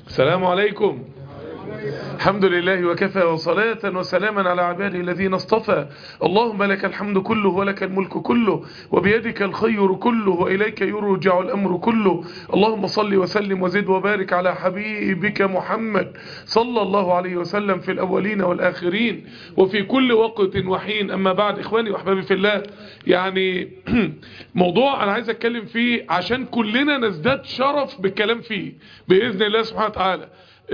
السلام عليكم الحمد لله وكفى وصلاة وسلاما على عباده الذين اصطفى اللهم لك الحمد كله ولك الملك كله وبيدك الخير كله وإليك يرجع الأمر كله اللهم صل وسلم وزد وبارك على حبيبك محمد صلى الله عليه وسلم في الأولين والآخرين وفي كل وقت وحين أما بعد إخواني وأحبابي في الله يعني موضوع أنا عايز أتكلم فيه عشان كلنا نزداد شرف بالكلام فيه بإذن الله سبحانه وتعالى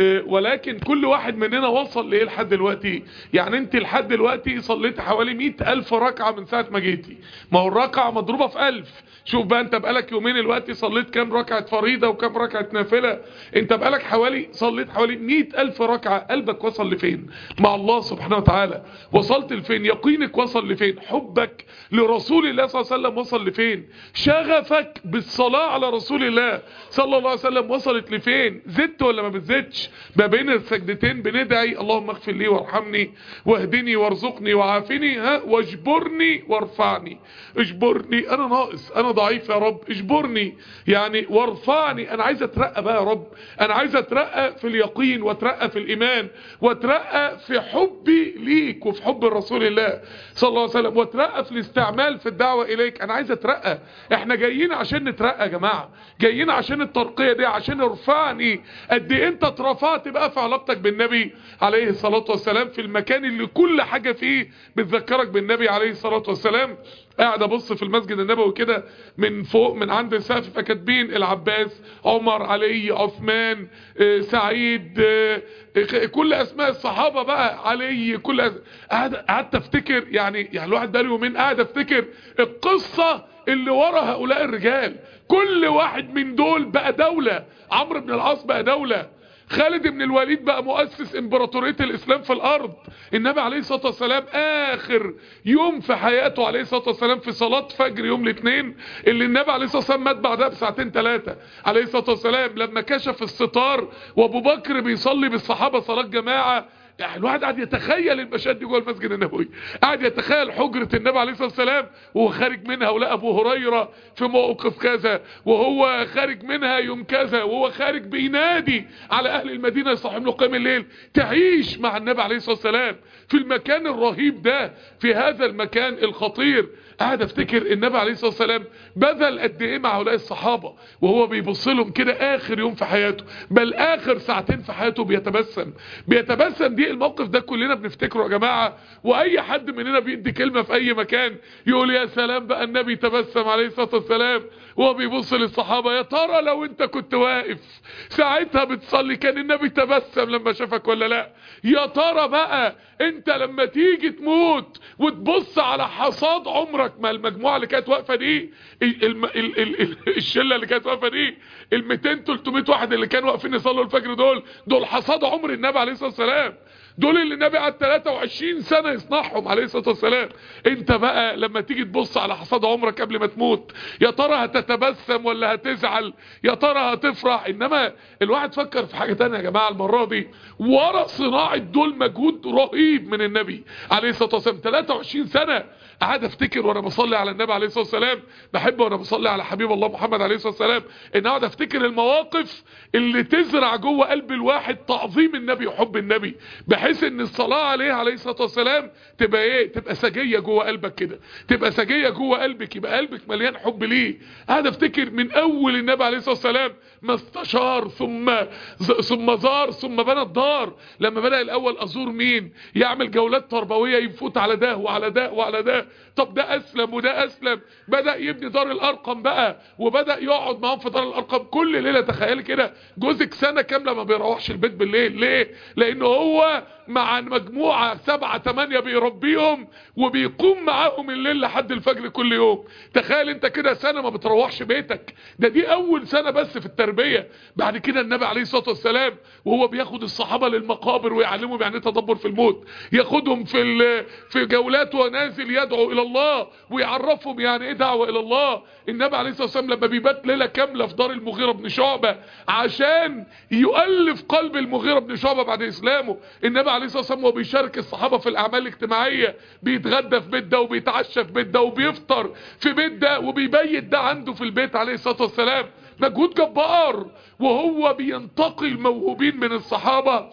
ولكن كل واحد مننا وصل لإيه لحد دلوقتي يعني انت لحد دلوقتي صليت حوالي مئة ألف ركعة من ساعة ما جيتي ما هو الركعة مضروبة في ألف شوف بقى انت بقالك يومين دلوقتي صليت كام ركعة فريضة وكام ركعة نافلة انت بقالك حوالي صليت حوالي مئة ألف ركعة قلبك وصل لفين مع الله سبحانه وتعالى وصلت لفين يقينك وصل لفين حبك لرسول الله صلى الله عليه وسلم وصل لفين شغفك بالصلاة على رسول الله صلى الله عليه وسلم وصلت لفين زدت ولا ما بتزدش ما بين السجدتين بندعي اللهم اغفر لي وارحمني واهدني وارزقني وعافني ها واجبرني وارفعني اجبرني انا ناقص انا ضعيف يا رب اجبرني يعني وارفعني انا عايز اترقى بقى يا رب انا عايز اترقى في اليقين واترقى في الايمان واترقى في حبي ليك وفي حب رسول الله صلى الله عليه وسلم واترقى في الاستعمال في الدعوة اليك انا عايز اترقى احنا جايين عشان نترقى يا جماعة جايين عشان الترقية دي عشان ارفعني قد ايه انت اترفعت بقى في علاقتك بالنبي عليه الصلاة والسلام في المكان اللي كل حاجة فيه بتذكرك بالنبي عليه الصلاة والسلام قاعد ابص في المسجد النبوي كده من فوق من عند السقف فكاتبين العباس عمر علي عثمان آه، سعيد آه، كل اسماء الصحابه بقى علي كل أس... قاعد قعدت افتكر يعني يعني الواحد بقاله يومين قاعد افتكر القصه اللي ورا هؤلاء الرجال كل واحد من دول بقى دوله عمرو بن العاص بقى دوله خالد بن الوليد بقى مؤسس امبراطورية الاسلام في الارض النبي عليه الصلاة والسلام اخر يوم في حياته عليه الصلاة والسلام في صلاة فجر يوم الاثنين اللي النبي عليه الصلاة والسلام مات بعدها بساعتين ثلاثة عليه الصلاة والسلام لما كشف الستار وابو بكر بيصلي بالصحابة صلاة جماعة يعني الواحد قاعد يتخيل المشاهد دي جوه المسجد النبوي قاعد يتخيل حجرة النبي عليه الصلاة والسلام وهو خارج منها ولقى ابو هريرة في موقف كذا وهو خارج منها يوم كذا وهو خارج بينادي على اهل المدينة يصحهم له قيام الليل تعيش مع النبي عليه الصلاة والسلام في المكان الرهيب ده في هذا المكان الخطير قاعد افتكر النبي عليه الصلاة والسلام بذل قد ايه مع هؤلاء الصحابة وهو بيبص لهم كده اخر يوم في حياته بل اخر ساعتين في حياته بيتبسم بيتبسم دي الموقف ده كلنا بنفتكره يا جماعة واي حد مننا بيدي كلمة في اي مكان يقول يا سلام بقى النبي تبسم عليه الصلاة والسلام وهو بيبص للصحابة يا ترى لو انت كنت واقف ساعتها بتصلي كان النبي تبسم لما شافك ولا لا يا ترى بقى انت لما تيجي تموت وتبص على حصاد عمرك ما المجموعة اللي كانت واقفة دي ال ال ال ال ال الشلة اللي كانت واقفة دي ال 200 300 واحد اللي كانوا واقفين يصلوا الفجر دول دول حصاد عمر النبي عليه الصلاة والسلام دول اللي النبي قعد 23 سنة يصنعهم عليه الصلاة والسلام انت بقى لما تيجي تبص على حصاد عمرك قبل ما تموت يا ترى هتتبسم ولا هتزعل يا ترى هتفرح انما الواحد فكر في حاجة تانية يا جماعة المرة دي ورا صناعة دول مجهود رهيب من النبي عليه الصلاة والسلام 23 سنة قاعد افتكر وانا بصلي على النبي عليه الصلاة والسلام بحب وانا بصلي على حبيب الله محمد عليه الصلاة والسلام ان اقعد افتكر المواقف اللي تزرع جوه قلب الواحد تعظيم النبي وحب النبي بحيث ان الصلاة عليه عليه الصلاة والسلام تبقى ايه تبقى سجية جوه قلبك كده تبقى سجية جوه قلبك يبقى قلبك مليان حب ليه قاعد افتكر من اول النبي عليه الصلاة والسلام ما استشار ثم ثم زار ثم بنى الدار لما بدأ الاول ازور مين يعمل جولات تربوية يفوت على ده وعلى ده وعلى ده طب ده اسلم وده اسلم بدأ يبني دار الارقم بقى وبدأ يقعد معاهم في دار الارقم كل ليلة تخيل كده جوزك سنة كاملة ما بيروحش البيت بالليل ليه لانه هو مع مجموعة سبعة تمانية بيربيهم وبيقوم معاهم الليل لحد الفجر كل يوم تخيل انت كده سنة ما بتروحش بيتك ده دي اول سنة بس في التربية بعد كده النبي عليه الصلاة والسلام وهو بياخد الصحابة للمقابر ويعلمهم يعني تدبر في الموت ياخدهم في في جولات ونازل يدعو الى الله ويعرفهم يعني ايه دعوة الى الله النبي عليه الصلاة والسلام لما بيبات ليلة كاملة في دار المغيرة بن شعبة عشان يؤلف قلب المغيرة بن شعبة بعد اسلامه النبي عليه الصلاة والسلام وهو بيشارك الصحابة في الاعمال الاجتماعية بيتغدى في بيت ده وبيتعشى في بيت ده وبيفطر في بيت ده وبيبيت ده عنده في البيت عليه الصلاة والسلام مجهود جبار وهو بينتقي الموهوبين من الصحابة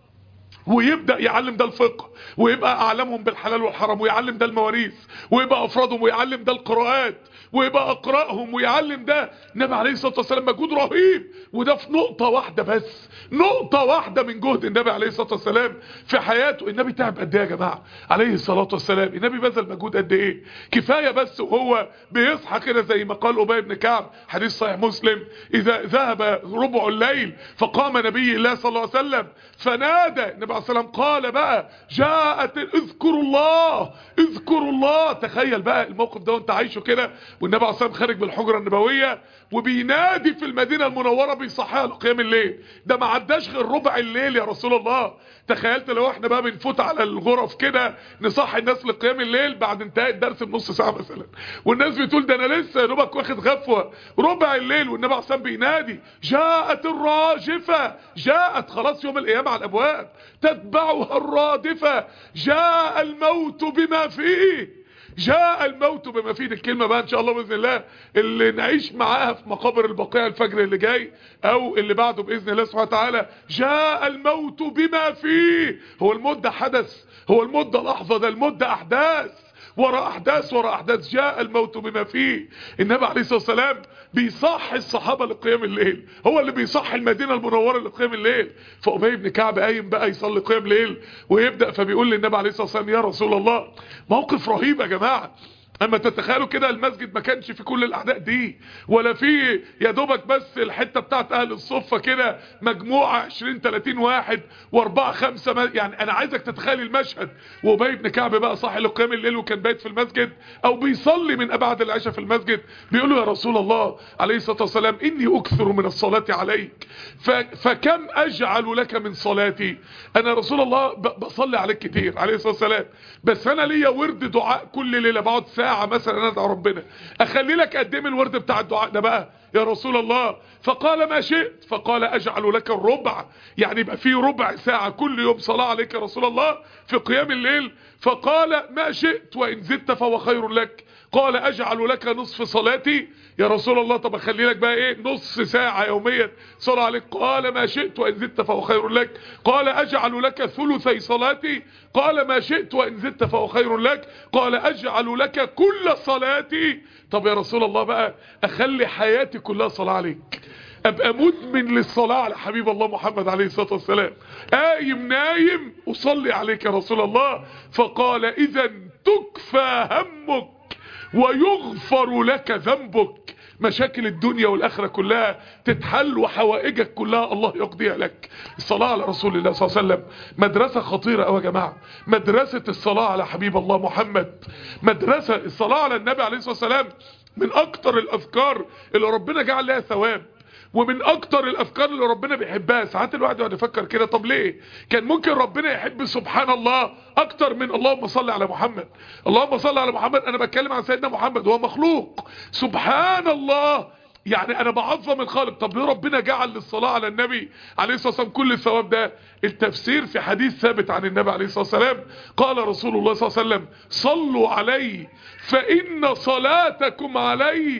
ويبدأ يعلم ده الفقه ويبقى أعلمهم بالحلال والحرام ويعلم ده المواريث ويبقى أفرادهم ويعلم ده القراءات ويبقى أقرأهم ويعلم ده النبي عليه الصلاة والسلام مجهود رهيب وده في نقطة واحدة بس نقطة واحدة من جهد النبي عليه الصلاة والسلام في حياته النبي تعب قد ايه يا جماعة عليه الصلاة والسلام النبي بذل مجهود قد ايه كفاية بس وهو بيصحى كده زي ما قال أبي بن كعب حديث صحيح مسلم إذا ذهب ربع الليل فقام نبي الله صلى الله عليه وسلم فنادى النبي عليه الصلاة والسلام قال بقى جاءت اذكروا الله اذكروا الله تخيل بقى الموقف ده وانت عايشه كده والنبي عليه الصلاة والسلام خارج من الحجرة النبوية وبينادي في المدينة المنورة بيصحيها لقيام الليل ده ما عداش غير ربع الليل يا رسول الله تخيلت لو احنا بقى بنفوت على الغرف كده نصحي الناس لقيام الليل بعد انتهاء الدرس بنص ساعة مثلا والناس بتقول ده انا لسه يا دوبك واخد غفوة ربع الليل والنبي عليه الصلاة بينادي جاءت الراجفة جاءت خلاص يوم القيامة على الابواب تتبعها الرادفة جاء الموت بما فيه جاء الموت بما فيه الكلمة بقى ان شاء الله بإذن الله اللي نعيش معاها في مقابر البقيع الفجر اللي جاي او اللي بعده بإذن الله سبحانه وتعالى جاء الموت بما فيه هو الموت ده حدث هو الموت ده لحظة ده الموت ده احداث وراء احداث وراء احداث جاء الموت بما فيه النبي عليه الصلاه والسلام بيصحي الصحابه لقيام الليل هو اللي بيصحي المدينه المنوره لقيام الليل فابي بن كعب قايم بقى يصلي قيام ليل ويبدا فبيقول للنبي عليه الصلاه والسلام يا رسول الله موقف رهيب يا جماعه اما تتخيلوا كده المسجد ما كانش في كل الاعداء دي ولا في يا دوبك بس الحته بتاعت اهل الصفه كده مجموعه 20 30 واحد واربعه خمسه ما يعني انا عايزك تتخيل المشهد وابي بن كعب بقى صاحي لقيام الليل وكان بايت في المسجد او بيصلي من ابعد العشاء في المسجد بيقول له يا رسول الله عليه الصلاه والسلام اني اكثر من الصلاه عليك فكم اجعل لك من صلاتي انا رسول الله بصلي عليك كتير عليه الصلاه والسلام بس انا ليا ورد دعاء كل ليله بقعد ساعه ساعة مثلا انا ادعو ربنا اخلي لك قد ايه من الورد بتاع الدعاء ده بقى يا رسول الله فقال ما شئت فقال اجعل لك الربع يعني يبقى في ربع ساعة كل يوم صلاة عليك يا رسول الله في قيام الليل فقال ما شئت وان زدت فهو خير لك قال اجعل لك نصف صلاتي يا رسول الله طب اخلي لك بقى ايه نص ساعة يوميا صلاة عليك قال ما شئت وان زدت فهو خير لك قال اجعل لك ثلثي صلاتي قال ما شئت وان زدت فهو خير لك قال اجعل لك كل صلاتي طب يا رسول الله بقى اخلي حياتي كلها صلاة عليك ابقى مدمن للصلاة على حبيب الله محمد عليه الصلاة والسلام قايم نايم اصلي عليك يا رسول الله فقال اذا تكفى همك ويغفر لك ذنبك مشاكل الدنيا والآخرة كلها تتحل وحوائجك كلها الله يقضيها لك الصلاة على رسول الله صلى الله عليه وسلم مدرسة خطيرة أوي يا جماعة مدرسة الصلاة على حبيب الله محمد مدرسة الصلاة على النبي عليه الصلاة والسلام من أكتر الأذكار اللي ربنا جعل لها ثواب ومن اكتر الافكار اللي ربنا بيحبها ساعات الواحد يقعد يفكر كده طب ليه كان ممكن ربنا يحب سبحان الله اكتر من اللهم صل على محمد اللهم صل على محمد انا بتكلم عن سيدنا محمد هو مخلوق سبحان الله يعني انا بعظم الخالق طب ليه ربنا جعل للصلاة على النبي عليه الصلاة والسلام كل الثواب ده التفسير في حديث ثابت عن النبي عليه الصلاة والسلام قال رسول الله صلى الله عليه وسلم صلوا علي فإن صلاتكم علي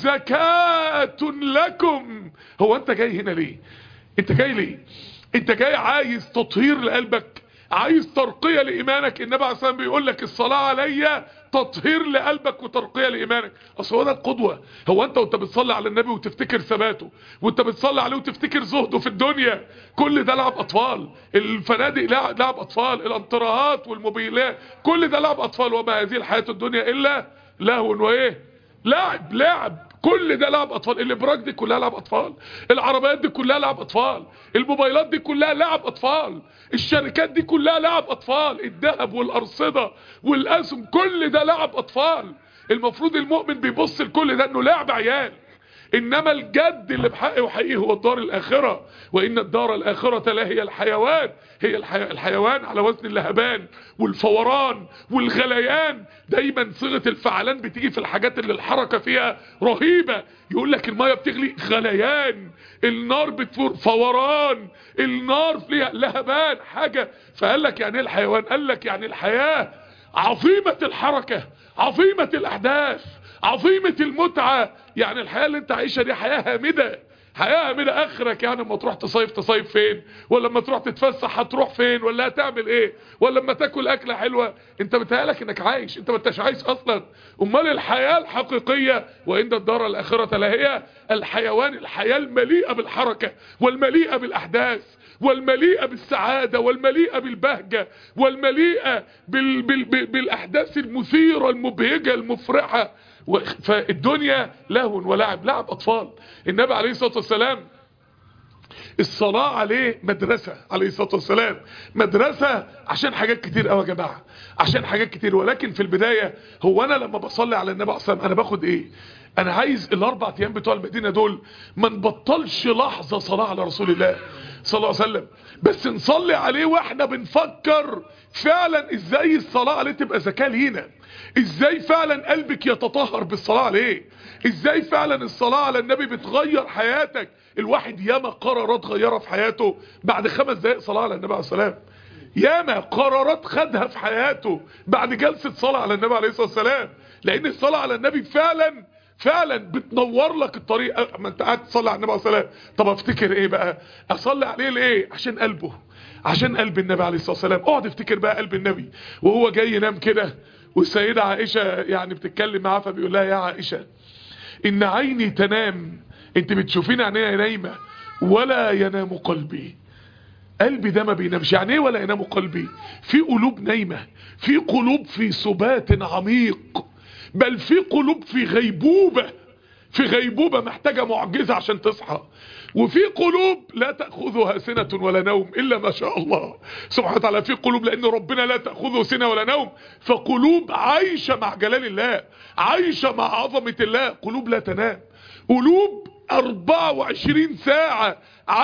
زكاة لكم هو انت جاي هنا ليه انت جاي ليه انت جاي عايز تطهير لقلبك عايز ترقية لإيمانك النبي عليه الصلاة والسلام بيقول لك الصلاة عليا تطهير لقلبك وترقية لإيمانك أصل هو ده القدوة هو أنت وأنت بتصلي على النبي وتفتكر ثباته وأنت بتصلي عليه وتفتكر زهده في الدنيا كل ده لعب أطفال الفنادق لعب, لعب أطفال الانطراهات والموبيلات كل ده لعب أطفال وما هذه الحياة الدنيا إلا لهو وإيه لعب لعب كل ده لعب اطفال الابراج دي كلها لعب اطفال العربيات دي كلها لعب اطفال الموبايلات دي كلها لعب اطفال الشركات دي كلها لعب اطفال الذهب والارصده والاسهم كل ده لعب اطفال المفروض المؤمن بيبص لكل ده انه لعب عيال انما الجد اللي بحقه وحقيقه هو الدار الاخرة وان الدار الاخرة لا هي الحيوان هي الحي... الحيوان على وزن اللهبان والفوران والغليان دايما صيغة الفعلان بتيجي في الحاجات اللي الحركة فيها رهيبة يقول لك المية بتغلي غليان النار بتفور فوران النار فيها لهبان حاجة فقال لك يعني ايه الحيوان قال لك يعني الحياة عظيمة الحركة عظيمة الاحداث عظيمة المتعة يعني الحياة اللي انت عايشها دي حياة هامدة حياة هامدة اخرك يعني لما تروح تصيف تصيف فين ولا لما تروح تتفسح هتروح فين ولا هتعمل ايه ولا لما تاكل اكلة حلوة انت بتهيالك انك عايش انت ما انتش عايش اصلا امال الحياة الحقيقية وان الدار الاخرة لهي الحيوان الحياة المليئة بالحركة والمليئة بالاحداث والمليئة بالسعادة والمليئة بالبهجة والمليئة بال بال بال بالأحداث المثيرة المبهجة المفرحة فالدنيا لهو ولعب لعب أطفال النبي عليه الصلاة والسلام الصلاة عليه مدرسة عليه الصلاة والسلام مدرسة عشان حاجات كتير قوي يا جماعة عشان حاجات كتير ولكن في البداية هو أنا لما بصلي على النبي عليه الصلاة والسلام أنا باخد إيه أنا عايز الأربع أيام بتوع المدينة دول ما نبطلش لحظة صلاة على رسول الله صلى الله عليه وسلم بس نصلي عليه واحنا بنفكر فعلا ازاي الصلاة عليه تبقى زكاة لينا ازاي فعلا قلبك يتطهر بالصلاة عليه ازاي فعلا الصلاة على النبي بتغير حياتك الواحد ياما قرارات غيرها في حياته بعد خمس دقائق صلاة على النبي عليه السلام ياما قرارات خدها في حياته بعد جلسة صلاة على النبي عليه الصلاة والسلام لان الصلاة على النبي فعلا فعلا بتنور لك الطريق ما انت قاعد تصلي على النبي عليه الصلاه والسلام طب افتكر ايه بقى اصلي عليه ليه عشان قلبه عشان قلب النبي عليه الصلاه والسلام اقعد افتكر بقى قلب النبي وهو جاي ينام كده والسيده عائشه يعني بتتكلم معاه فبيقول لها يا عائشه ان عيني تنام انت بتشوفين عينيا نايمه ولا ينام قلبي قلبي ده ما بينامش يعني ايه ولا ينام قلبي في قلوب نايمه في قلوب في سبات عميق بل في قلوب في غيبوبة في غيبوبة محتاجة معجزة عشان تصحى وفي قلوب لا تأخذها سنة ولا نوم إلا ما شاء الله سبحانه وتعالى في قلوب لأن ربنا لا تأخذه سنة ولا نوم فقلوب عايشة مع جلال الله عايشة مع عظمة الله قلوب لا تنام قلوب 24 ساعة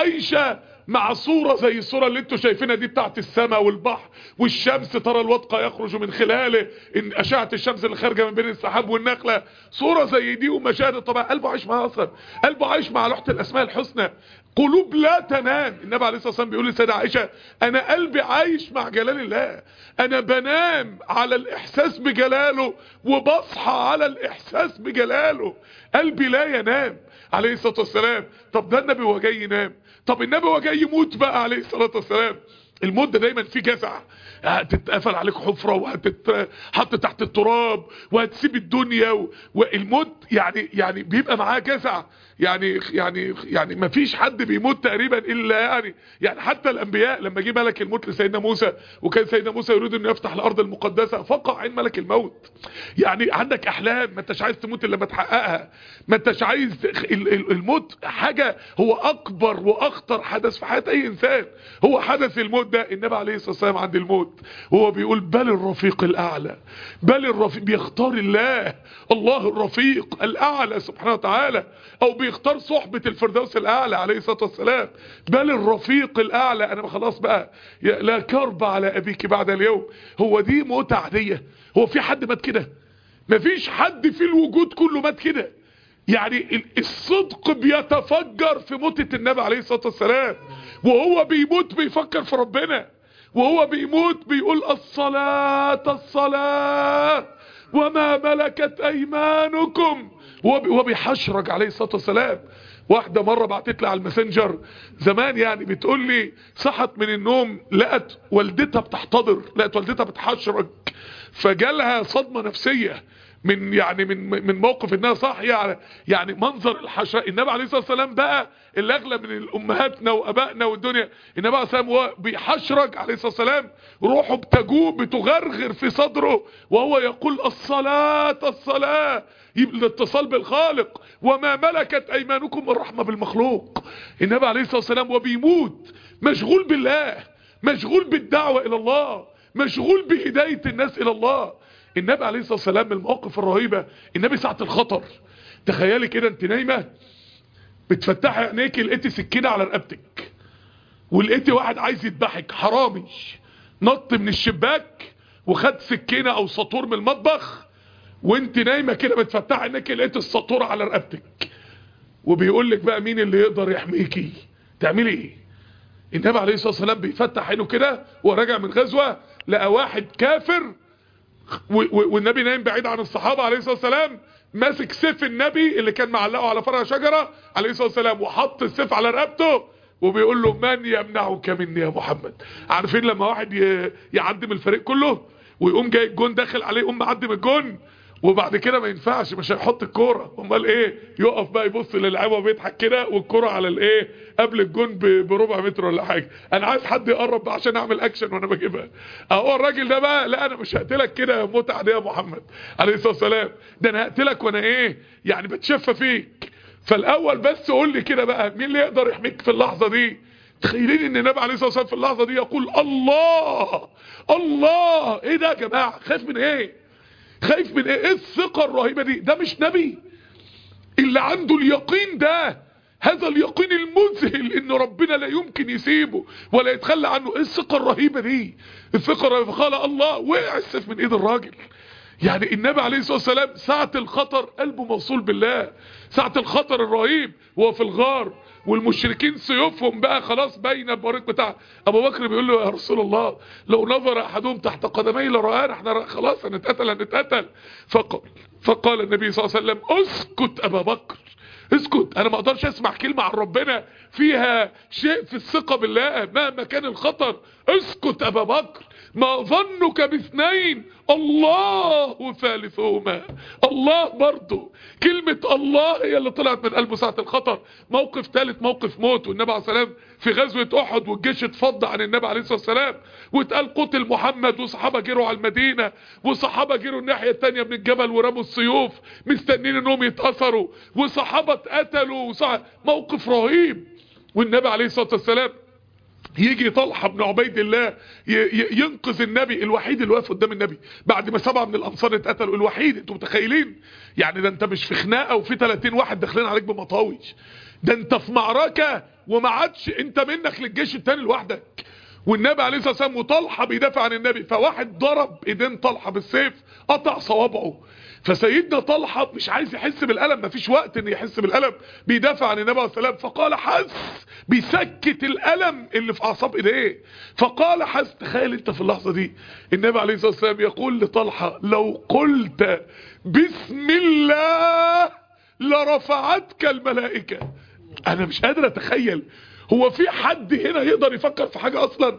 عايشة مع صورة زي الصورة اللي انتوا شايفينها دي بتاعت السماء والبحر والشمس ترى الودق يخرج من خلاله ان اشعة الشمس اللي خارجة من بين السحاب والنخلة صورة زي دي ومشاهد طبعا قلبه عايش معاها اصلا قلبه عايش مع لوحة الاسماء الحسنى قلوب لا تنام النبي عليه الصلاة والسلام بيقول لسيدة عائشة انا قلبي عايش مع جلال الله انا بنام على الاحساس بجلاله وبصحى على الاحساس بجلاله قلبي لا ينام عليه الصلاة والسلام طب ده النبي هو جاي ينام طب النبي هو جاي يموت بقى عليه الصلاة والسلام الموت ده دايما فيه جزع هتتقفل عليك حفرة وهتتحط تحت التراب وهتسيب الدنيا و... والموت يعني يعني بيبقى معاه جزع يعني يعني يعني ما فيش حد بيموت تقريبا الا يعني يعني حتى الانبياء لما جه ملك الموت لسيدنا موسى وكان سيدنا موسى يريد انه يفتح الارض المقدسه فقع عين ملك الموت يعني عندك احلام ما انتش عايز تموت الا لما تحققها ما انتش عايز الموت حاجه هو اكبر واخطر حدث في حياه اي انسان هو حدث الموت ده النبي عليه الصلاه والسلام عند الموت هو بيقول بل الرفيق الاعلى بل الرفيق بيختار الله الله الرفيق الاعلى سبحانه وتعالى او بيختار صحبة الفردوس الاعلى عليه الصلاة والسلام بل الرفيق الاعلى انا خلاص بقى لا كرب على ابيك بعد اليوم هو دي موتة عادية هو في حد مات كده مفيش حد في الوجود كله مات كده يعني الصدق بيتفجر في موتة النبي عليه الصلاة والسلام وهو بيموت بيفكر في ربنا وهو بيموت بيقول الصلاة الصلاة وما ملكت ايمانكم وهو بيحشرج عليه الصلاة والسلام واحدة مرة بعتت لي على الماسنجر زمان يعني بتقول لي صحت من النوم لقت والدتها بتحتضر لقت والدتها بتحشرج فجالها صدمة نفسية من يعني من من موقف انها صح يعني يعني منظر الحشره النبي عليه الصلاه والسلام بقى اللي اغلى من امهاتنا وابائنا والدنيا النبي عليه الصلاه والسلام هو بيحشرج عليه الصلاه والسلام روحه بتجوب بتغرغر في صدره وهو يقول الصلاه الصلاه يبقى الاتصال بالخالق وما ملكت ايمانكم الرحمه بالمخلوق النبي عليه الصلاه والسلام وبيموت مشغول بالله مشغول بالدعوه الى الله مشغول بهدايه الناس الى الله النبي عليه الصلاة والسلام من المواقف الرهيبة النبي ساعة الخطر تخيلي كده انت نايمة بتفتحي عينيك لقيتي سكينة على رقبتك ولقيتي واحد عايز يذبحك حرامي نط من الشباك وخد سكينة او سطور من المطبخ وانت نايمة كده بتفتحي عينيك لقيت السطور على رقبتك وبيقول لك بقى مين اللي يقدر يحميكي تعملي ايه النبي عليه الصلاة والسلام بيفتح عينه كده وراجع من غزوة لقى واحد كافر والنبي نايم بعيد عن الصحابة عليه الصلاة والسلام ماسك سيف النبي اللي كان معلقه على فرع شجرة عليه الصلاة والسلام وحط السيف على رقبته وبيقول له من يمنعك مني يا محمد عارفين لما واحد ي- يعدي من الفريق كله ويقوم جاي الجون داخل عليه يقوم معدي من الجون وبعد كده ما ينفعش مش هيحط الكوره امال ايه يقف بقى يبص للعيبه وبيضحك كده والكوره على الايه قبل الجون ب- بربع متر ولا حاجه انا عايز حد يقرب بقى عشان اعمل اكشن وانا بجيبها اهو الراجل ده بقى لا انا مش هقتلك كده متعه دي يا محمد عليه الصلاه والسلام ده انا هقتلك وانا ايه يعني بتشفى فيك فالاول بس قول لي كده بقى مين اللي يقدر يحميك في اللحظه دي تخيلين ان النبي عليه الصلاه والسلام في اللحظه دي يقول الله الله ايه ده يا جماعه خايف من ايه خايف من ايه ايه الثقه الرهيبه دي ده مش نبي اللي عنده اليقين ده هذا اليقين المذهل ان ربنا لا يمكن يسيبه ولا يتخلى عنه ايه الثقه الرهيبه دي الثقه الرهيبه قال الله وقع السيف من ايد الراجل يعني النبي عليه الصلاه والسلام ساعه الخطر قلبه موصول بالله ساعه الخطر الرهيب وهو في الغار والمشركين سيوفهم بقى خلاص باينه البريق بتاع ابو بكر بيقول له يا رسول الله لو نظر احدهم تحت قدمي لرآنا احنا خلاص هنتقتل هنتقتل فقال فقال النبي صلى الله عليه وسلم اسكت ابا بكر اسكت انا ما اقدرش اسمع كلمة عن ربنا فيها شيء في الثقة بالله مهما كان الخطر اسكت ابا بكر ما ظنك باثنين الله ثالثهما الله برضو كلمة الله هي اللي طلعت من قلبه ساعة الخطر موقف ثالث موقف موت والنبي عليه السلام في غزوة احد والجيش اتفض عن النبي عليه الصلاة والسلام واتقال قتل محمد وصحابة جروا على المدينة وصحابة جروا الناحية التانية من الجبل ورموا السيوف مستنين انهم يتأثروا وصحابة اتقتلوا وصح... موقف رهيب والنبي عليه الصلاة والسلام يجي طلحة بن عبيد الله ي- ي- ينقذ النبي الوحيد اللي واقف قدام النبي بعد ما سبعة من الانصار اتقتلوا الوحيد انتوا متخيلين يعني ده انت مش في خناقه وفي 30 واحد داخلين عليك بمطاوي ده انت في معركه وما عادش انت منك للجيش التاني لوحدك والنبي عليه الصلاه والسلام وطلحه بيدافع عن النبي فواحد ضرب ايدين طلحه بالسيف قطع صوابعه فسيدنا طلحه مش عايز يحس بالالم مفيش وقت ان يحس بالالم بيدافع عن النبي عليه الصلاه والسلام فقال حس بيسكت الالم اللي في اعصاب ايديه فقال حس تخيل انت في اللحظه دي النبي عليه الصلاه والسلام يقول لطلحه لو قلت بسم الله لرفعتك الملائكه انا مش قادر اتخيل هو في حد هنا يقدر يفكر في حاجه اصلا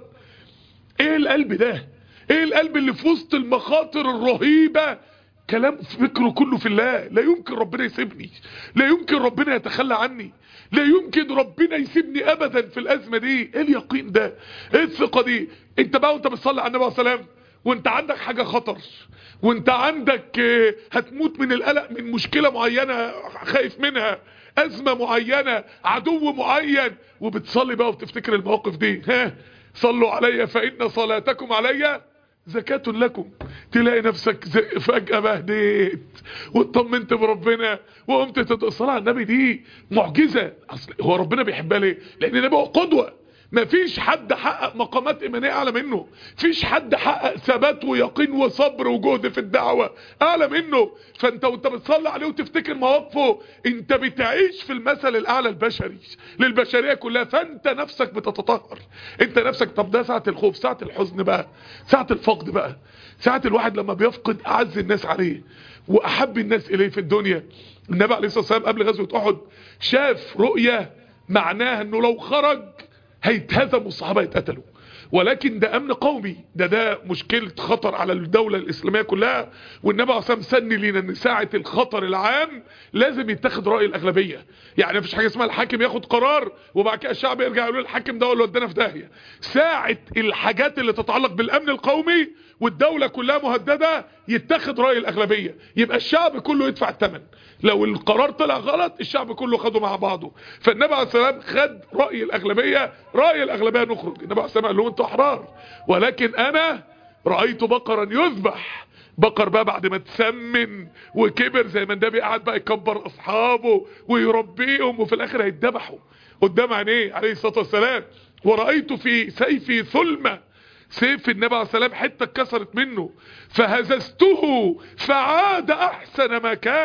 ايه القلب ده ايه القلب اللي في وسط المخاطر الرهيبة كلام فكره كله في الله لا يمكن ربنا يسيبني لا يمكن ربنا يتخلى عني لا يمكن ربنا يسيبني ابدا في الازمة دي ايه اليقين ده ايه الثقة دي انت بقى وانت بتصلي على النبي عليه السلام وانت عندك حاجة خطر وانت عندك آه، هتموت من القلق من مشكلة معينة خايف منها ازمة معينة عدو معين وبتصلي بقى وبتفتكر المواقف دي ها صلوا علي فإن صلاتكم علي زكاة لكم تلاقي نفسك ز- فجأة بهديت واطمنت بربنا وقمت تد- الصلاة على النبي دي معجزة أصل هو ربنا بيحبها ليه لأن النبي هو قدوة مفيش حد حقق مقامات إيمانية أعلى منه مفيش حد حقق ثبات ويقين وصبر وجهد في الدعوة أعلى منه فأنت وأنت بتصلي عليه وتفتكر مواقفه أنت بتعيش في المثل الأعلى البشري للبشرية كلها فأنت نفسك بتتطهر أنت نفسك طب ده ساعة الخوف ساعة الحزن بقى ساعة الفقد بقى ساعة الواحد لما بيفقد أعز الناس عليه وأحب الناس إليه في الدنيا النبي عليه الصلاة والسلام قبل غزوة أحد شاف رؤية معناها أنه لو خرج هيتهزموا الصحابة يتقتلوا ولكن ده امن قومي ده ده مشكلة خطر على الدولة الاسلامية كلها والنبي عليه الصلاة سن لينا ان ساعة الخطر العام لازم يتخذ رأي الاغلبية يعني مفيش حاجة اسمها الحاكم ياخد قرار وبعد كده الشعب يرجع يقول الحاكم ده ولا ودانا في داهية ساعة الحاجات اللي تتعلق بالامن القومي والدولة كلها مهددة يتخذ رأي الاغلبية يبقى الشعب كله يدفع الثمن لو القرار طلع غلط الشعب كله خده مع بعضه فالنبي عليه السلام خد رأي الأغلبية رأي الأغلبية نخرج النبي عليه السلام قال لهم انتوا أحرار ولكن أنا رأيت بقرا يذبح بقر بقى بعد ما تسمن وكبر زي ما النبي قعد بقى يكبر أصحابه ويربيهم وفي الآخر هيتذبحوا قدام عينيه عليه الصلاة والسلام ورأيت في سيفي ثلمة سيف النبي عليه السلام حتة اتكسرت منه فهززته فعاد احسن ما كان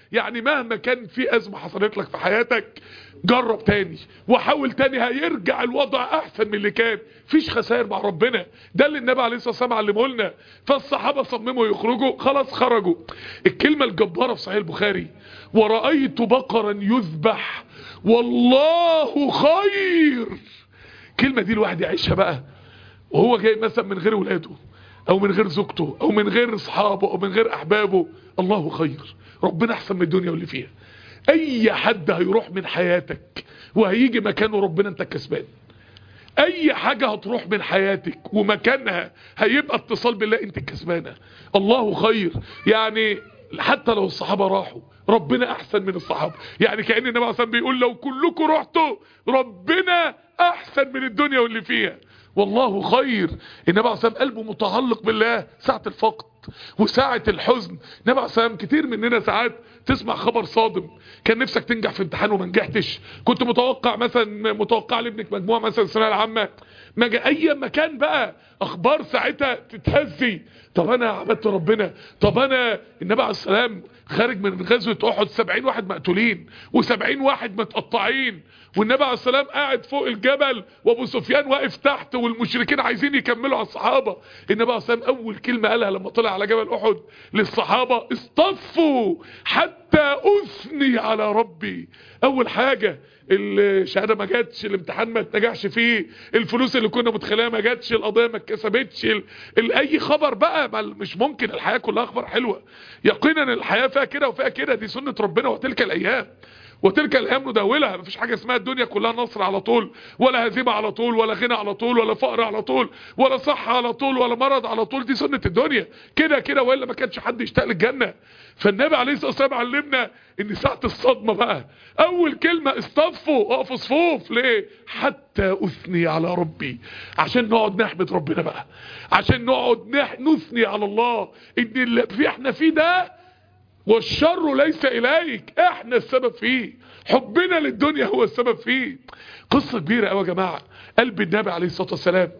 يعني مهما كان في ازمه حصلت لك في حياتك جرب تاني وحاول تاني هيرجع الوضع احسن من اللي كان فيش خسائر مع ربنا ده اللي النبي عليه الصلاه والسلام علمه لنا فالصحابه صمموا يخرجوا خلاص خرجوا الكلمه الجباره في صحيح البخاري ورأيت بقرا يذبح والله خير الكلمه دي الواحد يعيشها بقى وهو جاي مثلا من غير ولاده او من غير زوجته او من غير اصحابه او من غير احبابه الله خير ربنا احسن من الدنيا واللي فيها اي حد هيروح من حياتك وهيجي مكانه ربنا انت كسبان اي حاجة هتروح من حياتك ومكانها هيبقى اتصال بالله انت كسبانة الله خير يعني حتى لو الصحابة راحوا ربنا احسن من الصحابة يعني كأن النبي عليه الصلاة بيقول لو كلكم رحتوا ربنا احسن من الدنيا واللي فيها والله خير النبي عليه الصلاة قلبه متعلق بالله ساعة الفقد وساعة الحزن النبي عليه الصلاة كتير مننا ساعات تسمع خبر صادم كان نفسك تنجح في امتحان وما نجحتش كنت متوقع مثلا متوقع لابنك مجموعة مثلا الثانويه العامة ما جا اي مكان بقى اخبار ساعتها تتهزي طب انا عبدت ربنا طب انا النبي عليه السلام خارج من غزوة احد 70 واحد مقتولين و70 واحد متقطعين والنبي عليه السلام قاعد فوق الجبل وابو سفيان واقف تحت والمشركين عايزين يكملوا على الصحابة النبي عليه السلام اول كلمة قالها لما طلع على جبل احد للصحابة اصطفوا حتى اثني على ربي اول حاجة الشهاده ما جاتش الامتحان ما اتنجحش فيه الفلوس اللي كنا متخيلها ما جاتش القضيه ما اتكسبتش ال... ال... اي خبر بقى ما مش ممكن الحياه كلها اخبار حلوه يقينا الحياه فيها كده وفيها كده دي سنه ربنا وتلك الايام وتلك الايام نداولها مفيش حاجه اسمها الدنيا كلها نصر على طول ولا هزيمه على طول ولا غنى على طول ولا فقر على طول ولا صحه على طول ولا مرض على طول دي سنه الدنيا كده كده والا ما كانش حد يشتاق للجنه فالنبي عليه الصلاه والسلام علمنا ان ساعه الصدمه بقى اول كلمه اصطفوا اقفوا صفوف ليه حتى اثني على ربي عشان نقعد نحمد ربنا بقى عشان نقعد نح... نثني على الله ان اللي في احنا فيه ده والشر ليس إليك احنا السبب فيه حبنا للدنيا هو السبب فيه قصة كبيرة قوي يا جماعة قلب النبي عليه الصلاة والسلام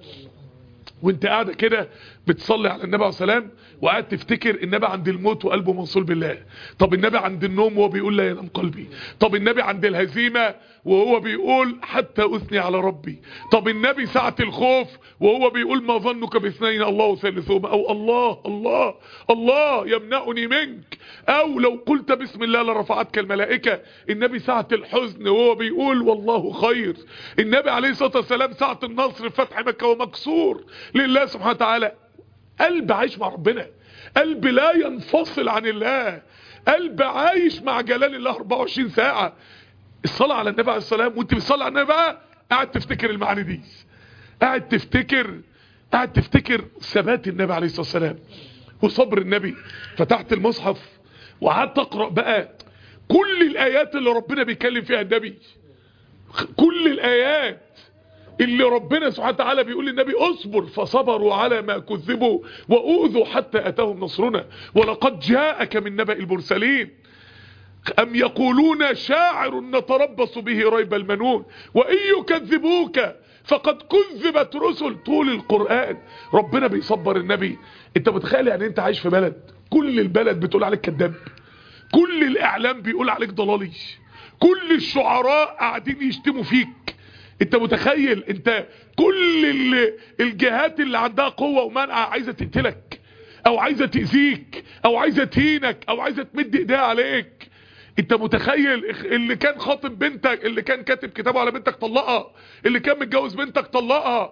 وانت قاعدة كده بتصلي على النبي عليه السلام وقاعد تفتكر النبي عند الموت وقلبه موصول بالله طب النبي عند النوم وهو بيقول لا ينام قلبي طب النبي عند الهزيمة وهو بيقول حتى أثني على ربي طب النبي ساعة الخوف وهو بيقول ما ظنك باثنين الله ثالثهما او الله الله الله يمنعني منك او لو قلت بسم الله لرفعتك الملائكة النبي ساعة الحزن وهو بيقول والله خير النبي عليه الصلاة والسلام ساعة النصر فتح مكة ومكسور لله سبحانه وتعالى قلب عايش مع ربنا قلب لا ينفصل عن الله قلب عايش مع جلال الله 24 ساعة الصلاة على النبي عليه السلام وانت بتصلي على النبي بقى قاعد تفتكر المعاني دي قاعد تفتكر قاعد تفتكر ثبات النبي عليه الصلاة والسلام وصبر النبي فتحت المصحف وقعدت اقرا بقى كل الايات اللي ربنا بيتكلم فيها النبي كل الايات اللي ربنا سبحانه وتعالى بيقول للنبي اصبر فصبروا على ما كذبوا واوذوا حتى اتاهم نصرنا ولقد جاءك من نبأ المرسلين أم يقولون شاعر نتربص به ريب المنون وإن يكذبوك فقد كذبت رسل طول القرآن ربنا بيصبر النبي انت متخيل يعني انت عايش في بلد كل البلد بتقول عليك كذاب كل الإعلام بيقول عليك ضلالي كل الشعراء قاعدين يشتموا فيك انت متخيل انت كل الجهات اللي عندها قوة ومنع عايزة تقتلك او عايزة تأذيك او عايزة تهينك او عايزة تمد ايديها عليك انت متخيل اللي كان خاطب بنتك اللي كان كاتب كتابه على بنتك طلقها اللي كان متجوز بنتك طلقها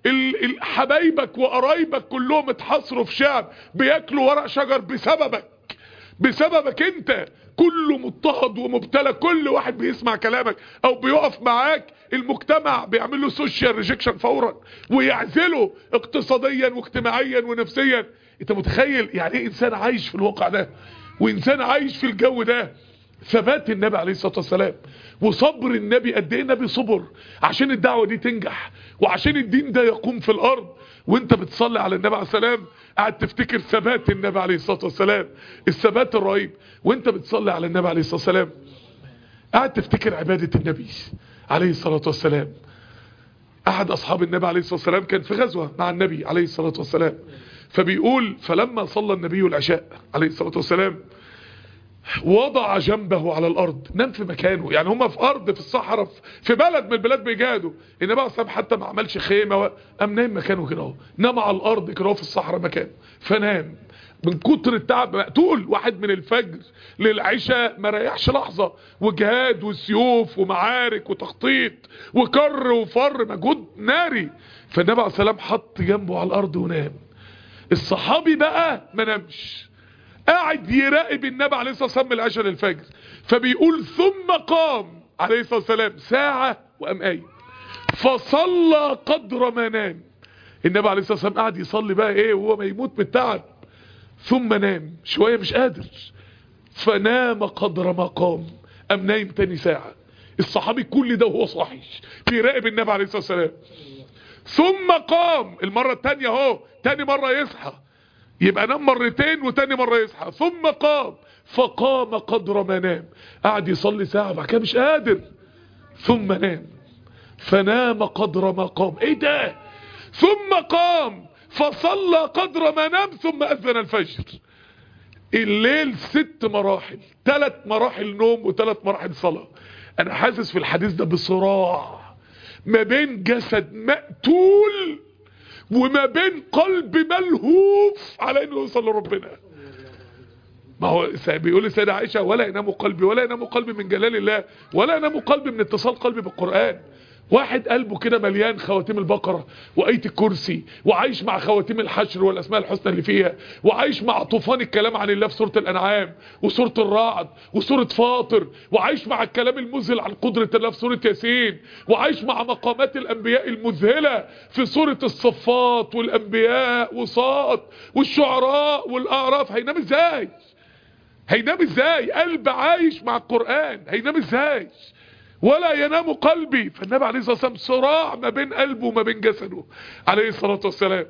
حبايبك وقرايبك كلهم اتحصروا في شعب بياكلوا ورق شجر بسببك بسببك انت كله مضطهد ومبتلى كل واحد بيسمع كلامك او بيقف معاك المجتمع بيعمل له سوشيال ريجكشن فورا ويعزله اقتصاديا واجتماعيا ونفسيا انت متخيل يعني ايه انسان عايش في الواقع ده وانسان عايش في الجو ده ثبات النبي عليه الصلاة والسلام وصبر النبي قد ايه النبي صبر عشان الدعوة دي تنجح وعشان الدين ده يقوم في الارض وانت بتصلي على النبي عليه السلام قاعد تفتكر ثبات النبي عليه الصلاة والسلام الثبات الرهيب وانت بتصلي على النبي عليه الصلاة والسلام قاعد تفتكر عبادة النبي عليه الصلاة والسلام احد اصحاب النبي عليه الصلاة والسلام كان في غزوة مع النبي عليه الصلاة والسلام فبيقول فلما صلى النبي العشاء عليه الصلاة والسلام وضع جنبه على الارض نام في مكانه يعني هم في ارض في الصحراء في بلد من البلاد بيجادوا النبي عليه الصلاه حتى ما عملش خيمه و... قام نايم مكانه كده اهو نام على الارض كده في الصحراء مكانه فنام من كتر التعب مقتول واحد من الفجر للعشاء ما ريحش لحظه وجهاد وسيوف ومعارك وتخطيط وكر وفر مجهود ناري فالنبي عليه الصلاه والسلام حط جنبه على الارض ونام الصحابي بقى ما نامش قاعد يراقب النبي عليه الصلاه والسلام من العشاء للفجر فبيقول ثم قام عليه الصلاه والسلام ساعه وقام قايم فصلى قدر ما نام النبي عليه الصلاه والسلام قاعد يصلي بقى ايه وهو ما يموت من التعب ثم نام شويه مش قادر فنام قدر ما قام قام نايم تاني ساعه الصحابي كل ده وهو صاحي بيراقب النبي عليه الصلاه والسلام ثم قام المره الثانيه اهو تاني مره يصحى يبقى نام مرتين وتاني مرة يصحى ثم قام فقام قدر ما نام قعد يصلي ساعة بعد كده مش قادر ثم نام فنام قدر ما قام ايه ده ثم قام فصلى قدر ما نام ثم اذن الفجر الليل ست مراحل ثلاث مراحل نوم وثلاث مراحل صلاة انا حاسس في الحديث ده بصراع ما بين جسد مقتول وما بين قلب ملهوف على انه يوصل لربنا ما هو بيقول السيدة عائشة ولا ينام قلبي ولا ينام قلبي من جلال الله ولا ينام قلبي من اتصال قلبي بالقرآن واحد قلبه كده مليان خواتيم البقرة وآية الكرسي وعايش مع خواتيم الحشر والأسماء الحسنى اللي فيها وعايش مع طوفان الكلام عن الله في سورة الأنعام وسورة الرعد وسورة فاطر وعايش مع الكلام المذهل عن قدرة الله في سورة ياسين وعايش مع مقامات الأنبياء المذهلة في سورة الصفات والأنبياء وصاد والشعراء والأعراف هينام ازاي هينام ازاي قلب عايش مع القرآن هينام ازاي ولا ينام قلبي فالنبي عليه الصلاة والسلام صراع ما بين قلبه وما بين جسده عليه الصلاة والسلام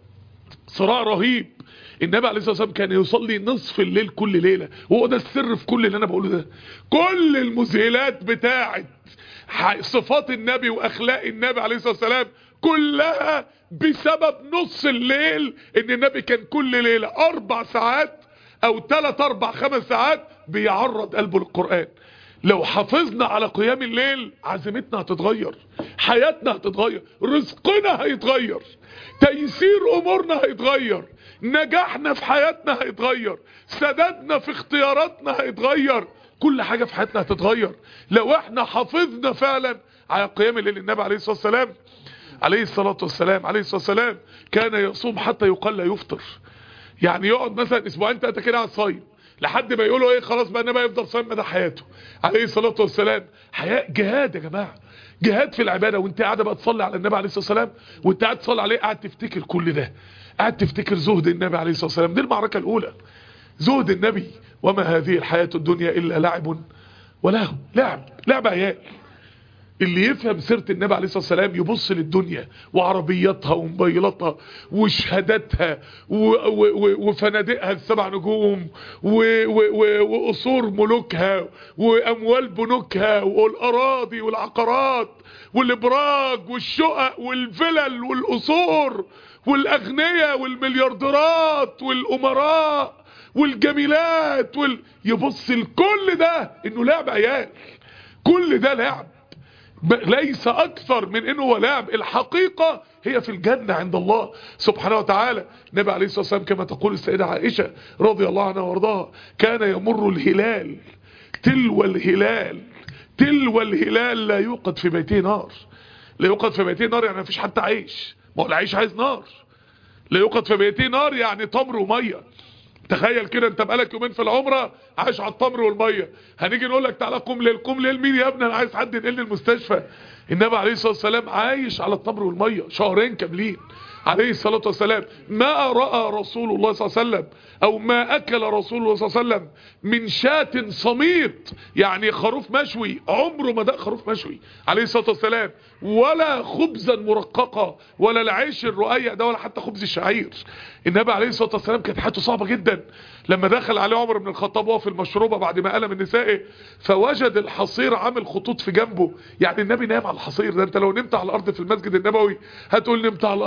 صراع رهيب النبي عليه الصلاة والسلام كان يصلي نصف الليل كل ليلة وهو ده السر في كل اللي انا بقوله ده كل المذهلات بتاعت صفات النبي واخلاق النبي عليه الصلاة والسلام كلها بسبب نص الليل ان النبي كان كل ليلة اربع ساعات او ثلاث اربع خمس ساعات بيعرض قلبه للقرآن لو حافظنا على قيام الليل عزيمتنا هتتغير حياتنا هتتغير رزقنا هيتغير تيسير امورنا هيتغير نجاحنا في حياتنا هيتغير سدادنا في اختياراتنا هيتغير كل حاجة في حياتنا هتتغير لو احنا حافظنا فعلا على قيام الليل النبي عليه الصلاة والسلام عليه الصلاة والسلام عليه الصلاة والسلام كان يصوم حتى يقال لا يفطر يعني يقعد مثلا اسبوعين ثلاثة كده على الصايم لحد ما يقولوا ايه خلاص بقى النبي يفضل صايم مدى حياته عليه الصلاة والسلام حياة جهاد يا جماعة جهاد في العبادة وانت قاعدة بقى تصلي على النبي عليه الصلاة والسلام وانت قاعد تصلي عليه قاعد تفتكر كل ده قاعد تفتكر زهد النبي عليه الصلاة والسلام دي المعركة الاولى زهد النبي وما هذه الحياة الدنيا الا لعب ولهو لعب لعب عيال اللي يفهم سيرة النبي عليه الصلاة والسلام يبص للدنيا وعربياتها وموبايلاتها وشهاداتها وفنادقها السبع نجوم وقصور ملوكها واموال بنوكها والاراضي والعقارات والابراج والشقق والفلل والقصور والاغنياء والمليارديرات والامراء والجميلات وال... يبص لكل ده انه لعب عيال كل ده لعب ليس اكثر من انه هو لعب الحقيقة هي في الجنة عند الله سبحانه وتعالى النبي عليه الصلاة والسلام كما تقول السيدة عائشة رضي الله عنها وارضاها كان يمر الهلال تلو الهلال تلو الهلال لا يوقد في بيته نار لا يوقد في بيته نار يعني مفيش حتى عيش ما هو العيش عايز نار لا يوقد في بيته نار يعني تمر وميه تخيل كده انت بقالك يومين في العمره عايش على التمر والميه هنيجي نقول لك تعالى قوم ليل قوم ليل مين يا ابني انا عايز حد ينقلني المستشفى النبي عليه الصلاه والسلام عايش على التمر والميه شهرين كاملين عليه الصلاه والسلام ما راى رسول الله صلى الله عليه وسلم او ما اكل رسول الله صلى الله عليه وسلم من شاة صميت يعني خروف مشوي عمره ما دق خروف مشوي عليه الصلاه والسلام ولا خبزا مرققه ولا العيش الرقيق ده ولا حتى خبز الشعير النبي عليه الصلاه والسلام كانت حياته صعبه جدا لما دخل عليه عمر بن الخطاب وهو في المشروبه بعد ما قال من نسائه فوجد الحصير عامل خطوط في جنبه يعني النبي نام على الحصير ده انت لو نمت على الارض في المسجد النبوي هتقول نمت على الارض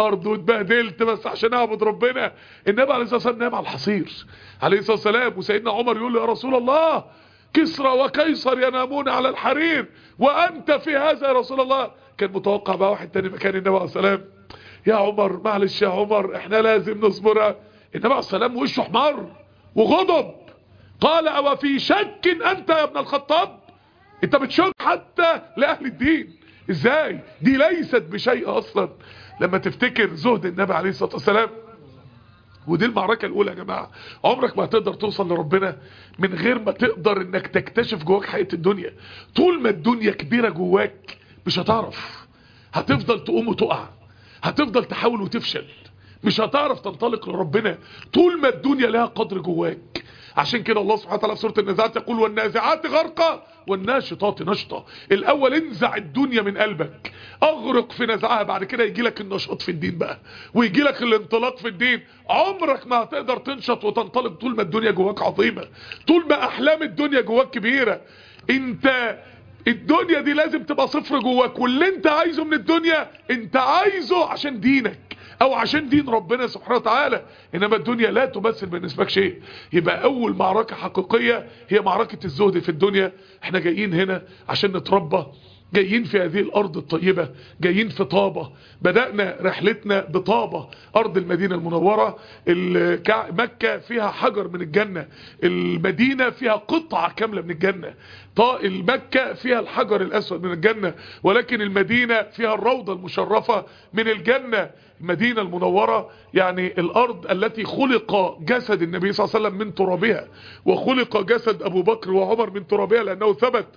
واتبهدلت بس عشان اعبد ربنا النبي عليه الصلاه والسلام نام على الحصير عليه الصلاه والسلام وسيدنا عمر يقول له يا رسول الله كسرى وقيصر ينامون على الحرير وانت في هذا يا رسول الله كان متوقع بقى واحد تاني مكان النبي عليه الصلاه والسلام يا عمر معلش يا عمر احنا لازم نصبر النبي عليه الصلاه والسلام وشه احمر وغضب قال او في شك انت يا ابن الخطاب انت بتشك حتى لاهل الدين ازاي دي ليست بشيء اصلا لما تفتكر زهد النبي عليه الصلاه والسلام ودي المعركة الأولى يا جماعة عمرك ما هتقدر توصل لربنا من غير ما تقدر انك تكتشف جواك حقيقة الدنيا طول ما الدنيا كبيرة جواك مش هتعرف هتفضل تقوم وتقع هتفضل تحاول وتفشل مش هتعرف تنطلق لربنا طول ما الدنيا لها قدر جواك عشان كده الله سبحانه وتعالى في سوره النازعات يقول والنازعات غرقا والناشطات نشطا الاول انزع الدنيا من قلبك اغرق في نزعها بعد كده يجي لك النشاط في الدين بقى ويجي لك الانطلاق في الدين عمرك ما هتقدر تنشط وتنطلق طول ما الدنيا جواك عظيمه طول ما احلام الدنيا جواك كبيره انت الدنيا دي لازم تبقى صفر جواك واللي انت عايزه من الدنيا انت عايزه عشان دينك او عشان دين ربنا سبحانه وتعالى انما الدنيا لا تمثل بالنسبة لك شيء يبقى اول معركة حقيقية هي معركة الزهد في الدنيا احنا جايين هنا عشان نتربى جايين في هذه الارض الطيبة جايين في طابة بدأنا رحلتنا بطابة ارض المدينة المنورة مكة فيها حجر من الجنة المدينة فيها قطعة كاملة من الجنة المكة فيها الحجر الاسود من الجنة ولكن المدينة فيها الروضة المشرفة من الجنة المدينة المنورة يعني الارض التي خلق جسد النبي صلى الله عليه وسلم من ترابها وخلق جسد ابو بكر وعمر من ترابها لانه ثبت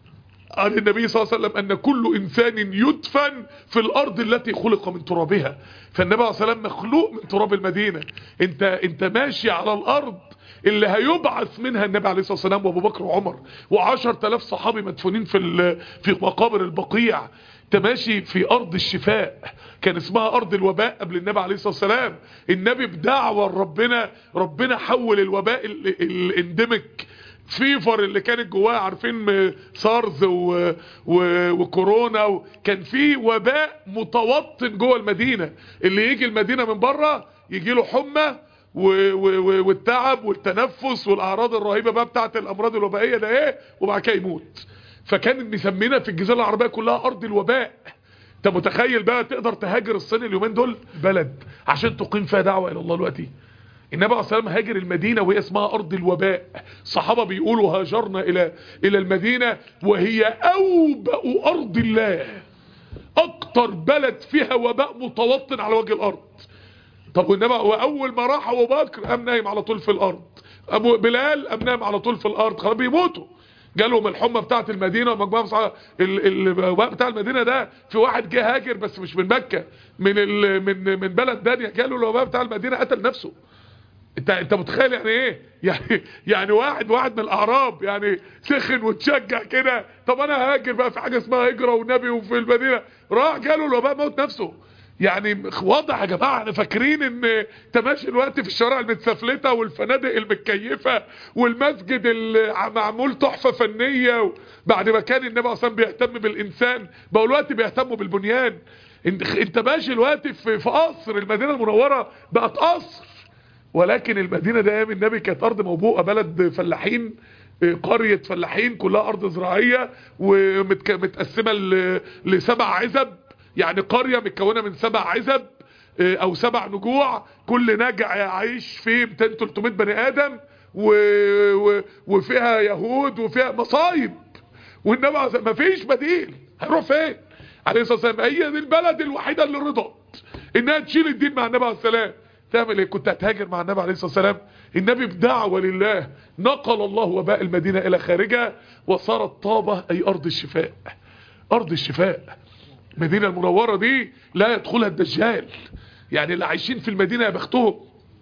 عن النبي صلى الله عليه وسلم أن كل إنسان يدفن في الأرض التي خلق من ترابها فالنبي عليه الصلاة والسلام مخلوق من تراب المدينة انت, انت ماشي على الأرض اللي هيبعث منها النبي عليه الصلاة والسلام وابو بكر وعمر وعشر تلاف صحابي مدفونين في, في مقابر البقيع انت ماشي في أرض الشفاء كان اسمها أرض الوباء قبل النبي عليه الصلاة والسلام النبي بدعوة ربنا ربنا حول الوباء الاندمك فيفر اللي كانت جواه عارفين سارز و... و... وكورونا و... كان في وباء متوطن جوه المدينة اللي يجي المدينة من بره يجي له حمى و... و... والتعب والتنفس والاعراض الرهيبة بقى بتاعت الامراض الوبائية ده ايه وبعد كده يموت فكان مسمينا في الجزيرة العربية كلها ارض الوباء انت متخيل بقى تقدر تهاجر الصين اليومين دول بلد عشان تقيم فيها دعوة الى الله دلوقتي النبي عليه الصلاه والسلام هاجر المدينة وهي اسمها أرض الوباء الصحابة بيقولوا هاجرنا إلى إلى المدينة وهي أوبأ أرض الله أكتر بلد فيها وباء متوطن على وجه الأرض طب والنبي وأول ما راح أبو بكر قام نايم على طول في الأرض أبو بلال قام نايم على طول في الأرض خلاص بيموتوا جالهم الحمى بتاعت المدينة والمجموعة بتاع الوباء بتاع المدينة ده في واحد جه هاجر بس مش من مكة من من من بلد تانية جاله الوباء بتاع المدينة قتل نفسه انت انت متخيل يعني ايه يعني يعني واحد واحد من الاعراب يعني سخن وتشجع كده طب انا هاجر بقى في حاجه اسمها هجره ونبي وفي المدينه راح جاله الوباء موت نفسه يعني واضح يا جماعه احنا فاكرين ان تماشي الوقت في الشوارع المتسفلته والفنادق المتكيفه والمسجد اللي معمول تحفه فنيه بعد ما كان النبي اصلا بيهتم بالانسان بقى الوقت بيهتموا بالبنيان انت ماشي الوقت في قصر المدينه المنوره بقت قصر ولكن المدينة ده ايام النبي كانت ارض موبوءة بلد فلاحين قرية فلاحين كلها ارض زراعية ومتقسمة لسبع عزب يعني قرية متكونة من سبع عزب او سبع نجوع كل نجع يعيش فيه 200 300 بني ادم و... و... وفيها يهود وفيها مصايب والنبي ما فيش بديل هيروح فين عليه الصلاه والسلام هي دي البلد الوحيده اللي رضت انها تشيل الدين مع النبي عليه السلام تعمل ايه كنت هتهاجر مع النبي عليه الصلاة والسلام النبي بدعوة لله نقل الله وباء المدينة الى خارجها وصارت طابة اي ارض الشفاء ارض الشفاء المدينة المنورة دي لا يدخلها الدجال يعني اللي عايشين في المدينة يا بختهم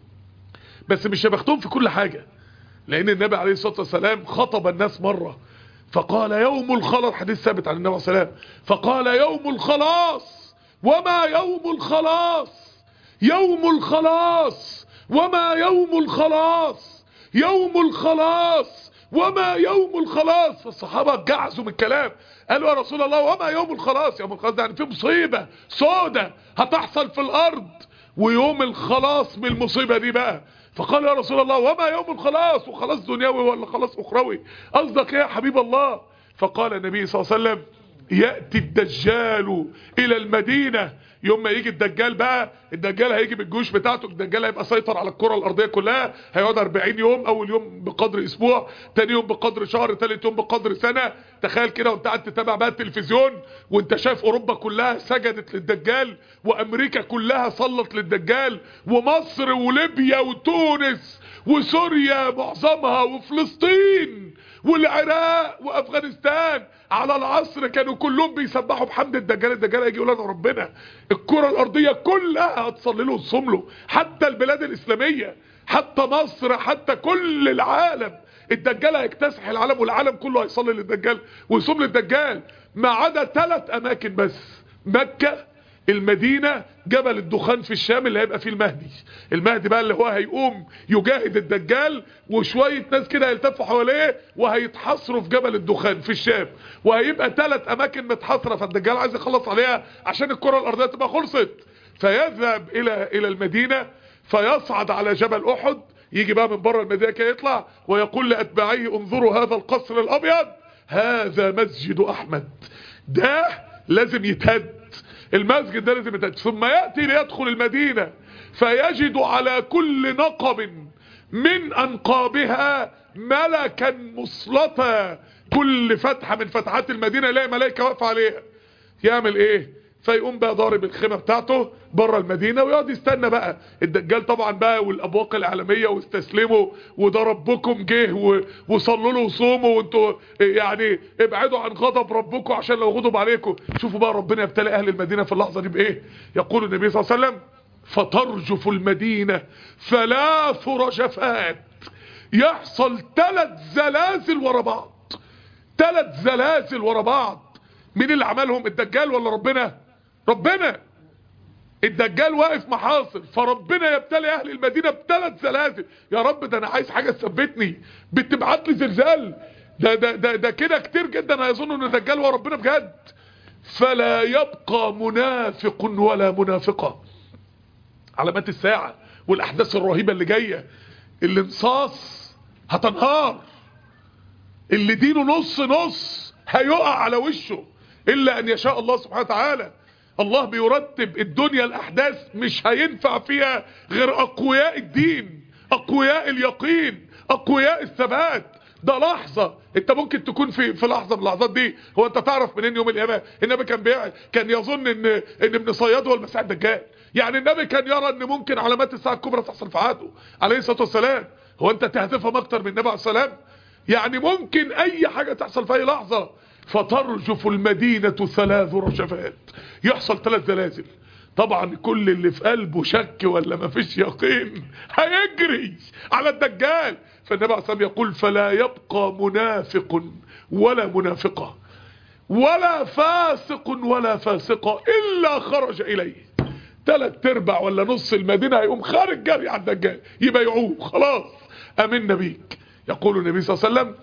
بس مش يا بختهم في كل حاجة لان النبي عليه الصلاة والسلام خطب الناس مرة فقال يوم الخلاص حديث ثابت عن النبي عليه الصلاة والسلام فقال يوم الخلاص وما يوم الخلاص يوم الخلاص وما يوم الخلاص يوم الخلاص وما يوم الخلاص فالصحابة جعزوا من الكلام قالوا يا رسول الله وما يوم الخلاص يوم الخلاص يعني في مصيبة سودة هتحصل في الارض ويوم الخلاص من المصيبة دي بقى فقال يا رسول الله وما يوم الخلاص وخلاص دنيوي ولا خلاص اخروي قصدك ايه يا حبيب الله فقال النبي صلى الله عليه وسلم يأتي الدجال الى المدينة يوم ما يجي الدجال بقى الدجال هيجي بالجيوش بتاعته الدجال هيبقى سيطر على الكرة الارضية كلها هيقعد 40 يوم اول يوم بقدر اسبوع تاني يوم بقدر شهر تالت يوم بقدر سنة تخيل كده وانت قاعد تتابع بقى التلفزيون وانت شايف اوروبا كلها سجدت للدجال وامريكا كلها صلت للدجال ومصر وليبيا وتونس وسوريا معظمها وفلسطين والعراق وافغانستان على العصر كانوا كلهم بيسبحوا بحمد الدجال الدجال هيجي يقول لنا ربنا الكرة الارضية كلها هتصلي له وتصوم له حتى البلاد الاسلامية حتى مصر حتى كل العالم الدجال هيكتسح العالم والعالم كله هيصلي للدجال ويصوم للدجال ما عدا ثلاث اماكن بس مكة المدينة جبل الدخان في الشام اللي هيبقى فيه المهدي المهدي بقى اللي هو هيقوم يجاهد الدجال وشوية ناس كده هيلتفوا حواليه وهيتحصروا في جبل الدخان في الشام وهيبقى ثلاث اماكن متحصرة فالدجال عايز يخلص عليها عشان الكرة الارضية تبقى خلصت فيذهب الى الى المدينة فيصعد على جبل احد يجي بقى من بره المدينة كده يطلع ويقول لاتباعه انظروا هذا القصر الابيض هذا مسجد احمد ده لازم يتهد المسجد ده لازم يتهد ثم يأتي ليدخل المدينة فيجد على كل نقب من أنقابها ملكا مصلتا كل فتحة من فتحات المدينة يلاقي ملائكة واقفة عليها يعمل ايه فيقوم بقى ضارب الخيمة بتاعته بره المدينة ويقعد يستنى بقى الدجال طبعا بقى والابواق العالمية واستسلموا وده ربكم جه و- وصلوا له وصوموا وانتوا يعني ابعدوا عن غضب ربكم عشان لو غضب عليكم شوفوا بقى ربنا يبتلي اهل المدينة في اللحظة دي بايه يقول النبي صلى الله عليه وسلم فترجف المدينة ثلاث رجفات يحصل ثلاث زلازل ورا بعض ثلاث زلازل ورا بعض مين اللي عملهم الدجال ولا ربنا ربنا الدجال واقف محاصر فربنا يبتلي اهل المدينة بثلاث زلازل يا رب ده انا عايز حاجة تثبتني بتبعت لي زلزال ده ده ده, ده كده كتير جدا هيظنوا ان الدجال هو ربنا بجد فلا يبقى منافق ولا منافقة علامات الساعة والاحداث الرهيبة اللي جاية الانصاص هتنهار اللي دينه نص نص هيقع على وشه الا ان يشاء الله سبحانه وتعالى الله بيرتب الدنيا الاحداث مش هينفع فيها غير اقوياء الدين اقوياء اليقين اقوياء الثبات ده لحظة انت ممكن تكون في في لحظة من اللحظات دي هو انت تعرف منين يوم القيامة النبي كان بيع كان يظن ان ان ابن صياد هو المسيح الدجال يعني النبي كان يرى ان ممكن علامات الساعة الكبرى تحصل في عهده عليه الصلاة والسلام هو انت هتفهم اكتر من النبي عليه السلام يعني ممكن اي حاجة تحصل في اي لحظة فترجف المدينة ثلاث رجفات يحصل ثلاث زلازل طبعا كل اللي في قلبه شك ولا ما فيش يقين هيجري على الدجال فالنبي عليه الصلاة والسلام يقول فلا يبقى منافق ولا منافقة ولا فاسق ولا فاسقة إلا خرج إليه تلات ارباع ولا نص المدينة هيقوم خارج جري على الدجال يبيعوه خلاص امنا بيك يقول النبي صلى الله عليه وسلم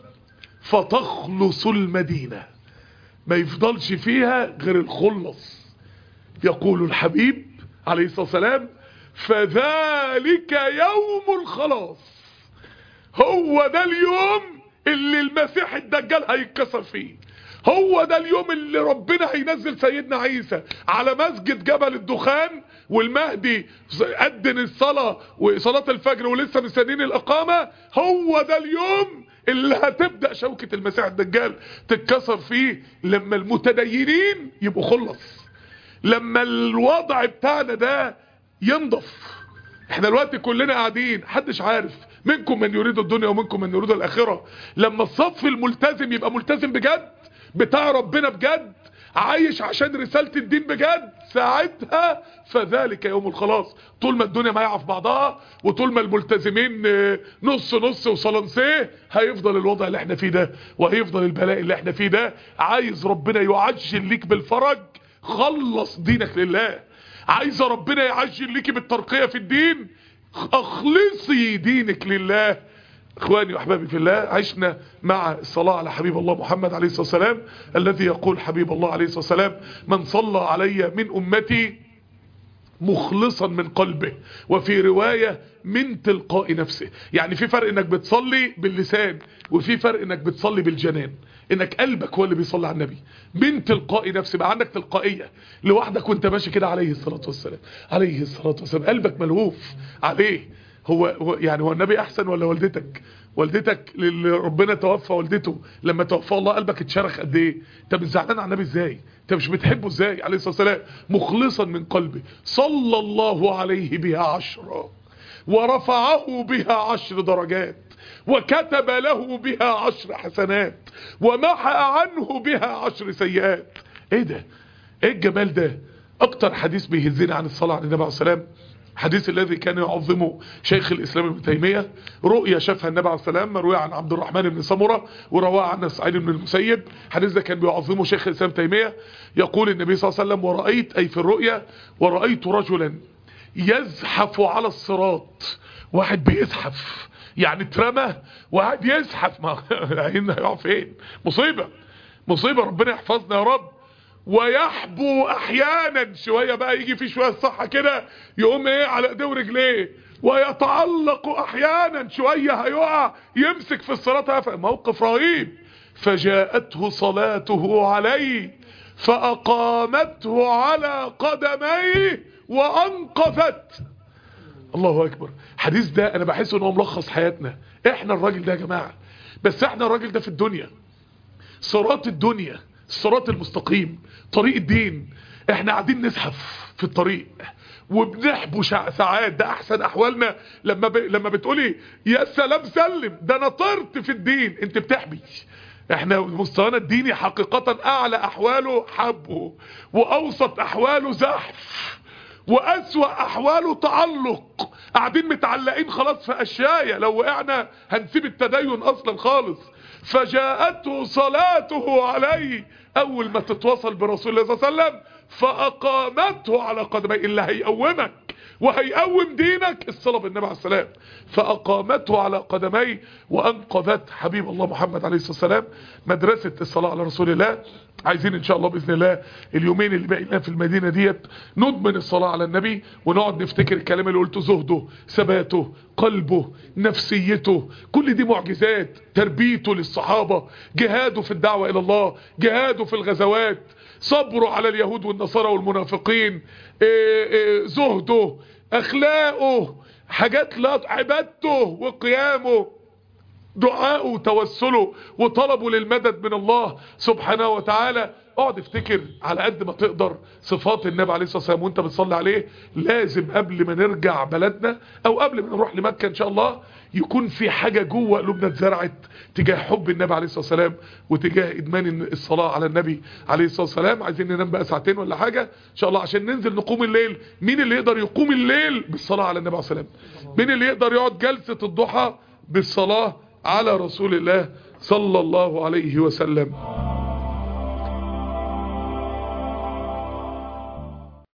فتخلص المدينة ما يفضلش فيها غير الخلص يقول الحبيب عليه الصلاة والسلام فذلك يوم الخلاص هو ده اليوم اللي المسيح الدجال هيتكسر فيه هو ده اليوم اللي ربنا هينزل سيدنا عيسى على مسجد جبل الدخان والمهدي أدن الصلاة وصلاة الفجر ولسه مستنين الإقامة هو ده اليوم اللي هتبدأ شوكة المسيح الدجال تتكسر فيه لما المتدينين يبقوا خلص لما الوضع بتاعنا ده ينضف احنا الوقت كلنا قاعدين محدش عارف منكم من يريد الدنيا ومنكم من يريد الاخره لما الصف الملتزم يبقى ملتزم بجد بتاع ربنا بجد عايش عشان رسالة الدين بجد ساعتها فذلك يوم الخلاص طول ما الدنيا مايعة في بعضها وطول ما الملتزمين آه، نص نص وصلنسيه هيفضل الوضع اللي احنا فيه ده وهيفضل البلاء اللي احنا فيه ده عايز ربنا يعجل ليك بالفرج خلص دينك لله عايزه ربنا يعجل ليكي بالترقية في الدين اخلصي دينك لله اخواني واحبابي في الله عشنا مع الصلاة على حبيب الله محمد عليه الصلاة والسلام الذي يقول حبيب الله عليه الصلاة والسلام من صلى علي من امتي مخلصا من قلبه وفي رواية من تلقاء نفسه يعني في فرق انك بتصلي باللسان وفي فرق انك بتصلي بالجنان انك قلبك هو اللي بيصلي على النبي من تلقاء نفسه بقى عندك تلقائية لوحدك وانت ماشي كده عليه الصلاة والسلام عليه الصلاة والسلام قلبك ملهوف عليه هو, هو يعني هو النبي احسن ولا والدتك والدتك اللي ربنا توفى والدته لما توفى الله قلبك اتشرخ قد ايه انت مش زعلان على النبي ازاي انت مش بتحبه ازاي عليه الصلاه والسلام مخلصا من قلبه صلى الله عليه بها عشرا ورفعه بها عشر درجات وكتب له بها عشر حسنات ومحى عنه بها عشر سيئات ايه ده ايه الجمال ده اكتر حديث بيهزني عن الصلاه على النبي عليه السلام حديث الذي كان يعظمه شيخ الإسلام ابن تيمية رؤيا شافها النبي عليه السلام مروية عن عبد الرحمن بن سمرة ورواه عن سعيد بن المسيب حديث ده كان بيعظمه شيخ الإسلام تيمية يقول النبي صلى الله عليه وسلم ورأيت أي في الرؤيا ورأيت رجلا يزحف على الصراط واحد بيزحف يعني اترمى وقاعد يزحف ما العين هيقع فين مصيبة مصيبة ربنا يحفظنا يا رب ويحبو احيانا شوية بقى يجي في شوية صحة كده يقوم ايه على ايديه ورجليه ويتعلق احيانا شوية هيقع يمسك في الصلاة موقف رهيب فجاءته صلاته عليه فاقامته على قدميه وانقذت الله اكبر حديث ده انا بحس ان هو ملخص حياتنا احنا الراجل ده يا جماعة بس احنا الراجل ده في الدنيا صراط الدنيا الصراط المستقيم طريق الدين احنا قاعدين نزحف في الطريق وبنحبو ساعات ده احسن احوالنا لما ب... لما بتقولي يا سلام سلم ده انا طرت في الدين انت بتحبي احنا مستوانا الديني حقيقة اعلى احواله حبه واوسط احواله زحف واسوأ احواله تعلق قاعدين متعلقين خلاص في اشياء لو وقعنا هنسيب التدين اصلا خالص فجاءته صلاته عليه اول ما تتواصل برسول الله صلى الله عليه وسلم فاقامته على قدميه اللي هيقومك وهيقوم دينك الصلاة بالنبي عليه السلام فأقامته على قدميه وأنقذت حبيب الله محمد عليه الصلاة والسلام مدرسة الصلاة على رسول الله عايزين إن شاء الله بإذن الله اليومين اللي باقيين في المدينة ديت ندمن الصلاة على النبي ونقعد نفتكر الكلام اللي قلته زهده ثباته قلبه نفسيته كل دي معجزات تربيته للصحابة جهاده في الدعوة إلى الله جهاده في الغزوات صبره على اليهود والنصارى والمنافقين إيه إيه زهده اخلاقه حاجات لا عبادته وقيامه دعاءه وتوسله وطلبه للمدد من الله سبحانه وتعالى اقعد افتكر على قد ما تقدر صفات النبي عليه الصلاة والسلام وانت بتصلي عليه لازم قبل ما نرجع بلدنا او قبل ما نروح لمكة ان شاء الله يكون في حاجة جوه قلوبنا اتزرعت تجاه حب النبي عليه الصلاة والسلام وتجاه ادمان الصلاة على النبي عليه الصلاة والسلام عايزين ننام بقى ساعتين ولا حاجة ان شاء الله عشان ننزل نقوم الليل مين اللي يقدر يقوم الليل بالصلاة على النبي عليه الصلاة والسلام مين اللي يقدر يقعد جلسة الضحى بالصلاة على رسول الله صلى الله عليه وسلم